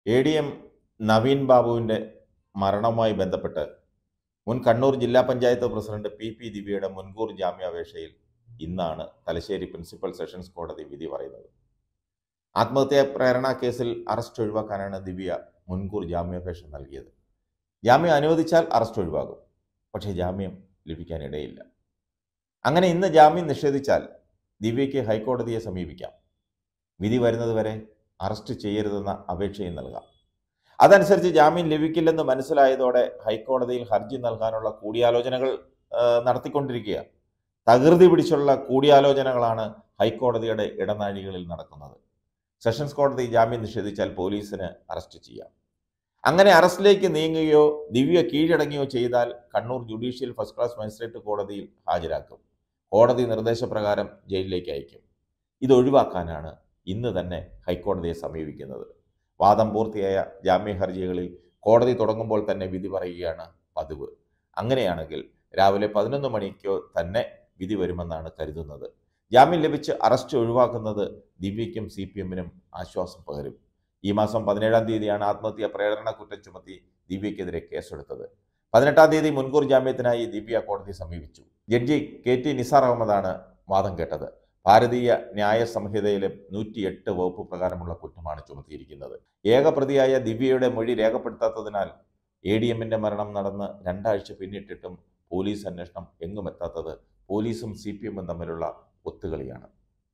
A D M Naveen ബാബുവിൻ്റെ മരണവുമായി ബന്ധപ്പെട്ട് മുൻ കണ്ണൂർ ജില്ലാ പഞ്ചായത്ത് പ്രസിഡന്റ് പി പി ദിവ്യയുടെ മുൻകൂർ ജാമ്യാപേക്ഷയിൽ ഇന്നാണ് തലശ്ശേരി പ്രിൻസിപ്പൽ സെഷൻസ് കോടതി വിധി പറയുന്നത് ആത്മഹത്യാ പ്രേരണ കേസിൽ അറസ്റ്റ് ഒഴിവാക്കാനാണ് ദിവ്യ മുൻകൂർ ജാമ്യാപേക്ഷ നൽകിയത് ജാമ്യം അനുവദിച്ചാൽ അറസ്റ്റ് ഒഴിവാകും പക്ഷേ ജാമ്യം ലഭിക്കാനിടയില്ല അങ്ങനെ ഇന്ന് ജാമ്യം നിഷേധിച്ചാൽ ദിവ്യയ്ക്ക് ഹൈക്കോടതിയെ സമീപിക്കാം വിധി വരുന്നതുവരെ അറസ്റ്റ് ചെയ്യരുതെന്ന അപേക്ഷയും നൽകാം അതനുസരിച്ച് ജാമ്യം ലഭിക്കില്ലെന്ന് മനസ്സിലായതോടെ ഹൈക്കോടതിയിൽ ഹർജി നൽകാനുള്ള കൂടിയാലോചനകൾ ആ, നടത്തിക്കൊണ്ടിരിക്കുക തകൃതി പിടിച്ചുള്ള കൂടിയാലോചനകളാണ് ഹൈക്കോടതിയുടെ ഇടനാഴികളിൽ നടക്കുന്നത് സെഷൻസ് കോടതി ജാമ്യം നിഷേധിച്ചാൽ പോലീസിന് അറസ്റ്റ് ചെയ്യാം അങ്ങനെ അറസ്റ്റിലേക്ക് നീങ്ങുകയോ ദിവ്യ കീഴടങ്ങുകയോ ചെയ്താൽ Kannur judicial first class magistrate കോടതിയിൽ ഹാജരാക്കും കോടതി നിർദ്ദേശപ്രകാരം ജയിലിലേക്ക് അയക്കും ഇത് ഒഴിവാക്കാനാണ് ഇന്ന് തന്നെ ഹൈക്കോടതിയെ സമീപിക്കുന്നത് വാദം പൂർത്തിയായ ജാമ്യ ഹർജികളിൽ കോടതി തുടങ്ങുമ്പോൾ തന്നെ വിധി പറയുകയാണ് പതിവ് അങ്ങനെയാണെങ്കിൽ രാവിലെ പതിനൊന്ന് മണിക്കോ തന്നെ വിധി വരുമെന്നാണ് കരുതുന്നത് ജാമ്യം ലഭിച്ച് അറസ്റ്റ് ഒഴിവാക്കുന്നത് ദിവ്യയ്ക്കും സി പി എമ്മിനും ആശ്വാസം പകരും ഈ മാസം പതിനേഴാം തീയതിയാണ് ആത്മഹത്യാ പ്രേരണ കുറ്റം ചുമത്തി ദിവ്യയ്ക്കെതിരെ കേസെടുത്തത് പതിനെട്ടാം തീയതി മുൻകൂർ ജാമ്യത്തിനായി ദിവ്യ കോടതി സമീപിച്ചു ജഡ്ജി കെ ടി നിസാർ അഹമ്മദാണ് വാദം കേട്ടത് ഭാരതീയ ന്യായ സംഹിതയിലെ നൂറ്റിയെട്ട് വകുപ്പ് പ്രകാരമുള്ള കുറ്റമാണ് ചുമത്തിയിരിക്കുന്നത് ഏകപ്രതിയായ ദിവ്യയുടെ മൊഴി രേഖപ്പെടുത്താത്തതിനാൽ എ ഡി എമ്മിന്റെ മരണം നടന്ന് രണ്ടാഴ്ച പിന്നിട്ടിട്ടും പോലീസ് അന്വേഷണം എങ്ങും എത്താത്തത് പോലീസും സി പി എമ്മും തമ്മിലുള്ള ഒത്തുകളിയാണ്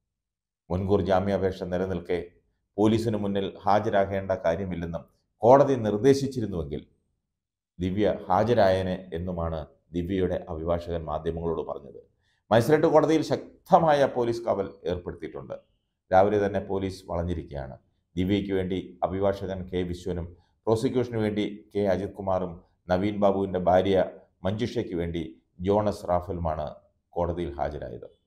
മുൻകൂർ ജാമ്യാപേക്ഷ നിലനിൽക്കെ പോലീസിന് മുന്നിൽ ഹാജരാകേണ്ട കാര്യമില്ലെന്നും കോടതി നിർദ്ദേശിച്ചിരുന്നുവെങ്കിൽ ദിവ്യ ഹാജരായനെ എന്നുമാണ് ദിവ്യയുടെ അഭിഭാഷകൻ മാധ്യമങ്ങളോട് പറഞ്ഞത് മജിസ്ട്രേറ്റ് കോടതിയിൽ ശക്തമായ പോലീസ് കാവൽ ഏർപ്പെടുത്തിയിട്ടുണ്ട് രാവിലെ തന്നെ പോലീസ് വളഞ്ഞിരിക്കുകയാണ് ദിവ്യയ്ക്ക് വേണ്ടി അഭിഭാഷകൻ കെ വിശ്വനും പ്രോസിക്യൂഷന് വേണ്ടി കെ അജിത് കുമാറും നവീൻ ബാബുവിൻ്റെ ഭാര്യ മഞ്ജുഷയ്ക്ക് വേണ്ടി ജോണസ് റാഫലുമാണ് കോടതിയിൽ ഹാജരായത്